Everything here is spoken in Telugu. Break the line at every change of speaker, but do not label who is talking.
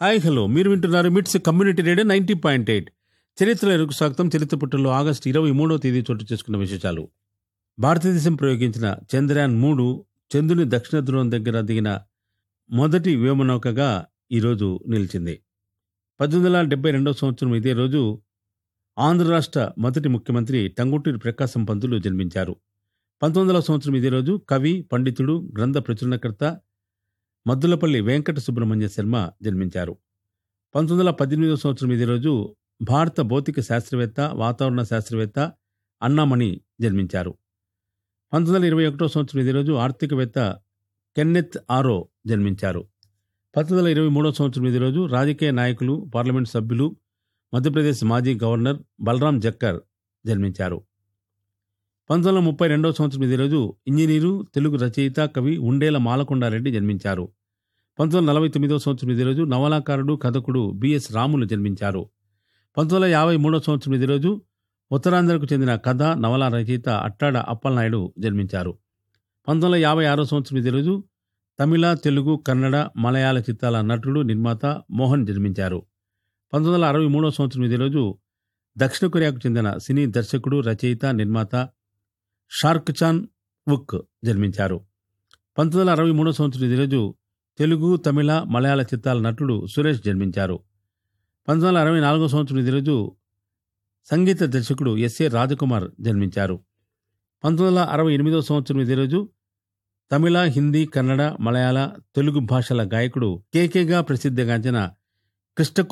హాయ్ హలో మీరు వింటున్నారు MITS community radio ninety point eight చరిత్ర ఎరుకు స్వాగతం చరిత్ర పుట్టల్లో ఆగస్టు ఇరవై మూడవ తేదీ చోటు చేసుకున్న విశేషాలు భారతదేశం ప్రయోగించిన చంద్రయాన్ మూడు చంద్రుని దక్షిణ ధ్రువం దగ్గర దిగిన మొదటి వ్యోమనౌకగా ఈరోజు నిలిచింది పద్దెనిమిది వందల డెబ్బై రెండవ సంవత్సరం ఇదే రోజు ఆంధ్ర రాష్ట్ర మొదటి ముఖ్యమంత్రి టంగుటూరి ప్రకాశం పంతులు జన్మించారు పంతొమ్మిది వందల సంవత్సరం ఇదే రోజు కవి పండితుడు గ్రంథ ప్రచురణకర్త మద్దులపల్లి వెంకట సుబ్రహ్మణ్య శర్మ జన్మించారు పంతొమ్మిది వందల పద్దెనిమిదవ సంవత్సరం ఇదే రోజు భారత భౌతిక శాస్త్రవేత్త వాతావరణ శాస్త్రవేత్త అన్నామణి జన్మించారు పంతొమ్మిది వందల ఇరవై ఒకటో సంవత్సరం ఇదే రోజు ఆర్థికవేత్త కెన్నెత్ ఆరో జన్మించారు పంతొమ్మిది వందల ఇరవై మూడో సంవత్సరం ఇదే రోజు రాజకీయ నాయకులు పార్లమెంట్ సభ్యులు మధ్యప్రదేశ్ మాజీ గవర్నర్ బలరాం జక్కర్ జన్మించారు పంతొమ్మిది వందల ముప్పై రెండవ సంవత్సరం ఇదే రోజు ఇంజనీరు తెలుగు రచయిత కవి ఉండేల మాలకొండారెడ్డి జన్మించారు పంతొమ్మిది వందల నలభై తొమ్మిదవ సంవత్సరం ఇదే రోజు నవలాకారుడు కథకుడు బిఎస్ రాములు జన్మించారు పంతొమ్మిది వందల యాభై మూడవ సంవత్సరం ఇదే రోజు ఉత్తరాంధ్రకు చెందిన కథ నవల రచయిత అట్టాడ అప్పలనాయుడు జన్మించారు పంతొమ్మిది వందల యాభై ఆరో సంవత్సరం ఇదే రోజు తమిళ తెలుగు కన్నడ మలయాళ చిత్రాల నటుడు నిర్మాత మోహన్ జన్మించారు పంతొమ్మిది వందల అరవై మూడవ సంవత్సరం ఇదే రోజు దక్షిణ కొరియాకు చెందిన సినీ దర్శకుడు రచయిత నిర్మాత షార్క్ చాన్ వుక్ జన్మించారు పంతొమ్మిది వందల అరవై మూడో సంవత్సరం ఇదే రోజు తెలుగు తమిళ మలయాళ చిత్రాల నటుడు సురేష్ జన్మించారు పంతొమ్మిది వందల అరవై నాలుగో సంవత్సరం ఇదే రోజు సంగీత దర్శకుడు ఎస్ఏ రాజకుమార్ జన్మించారు పంతొమ్మిది వందల అరవై ఎనిమిదో సంవత్సరం ఇదే రోజు తమిళ హిందీ కన్నడ మలయాళ తెలుగు భాషల గాయకుడు కేకేగా ప్రసిద్ధిగాంచిన కృష్ణ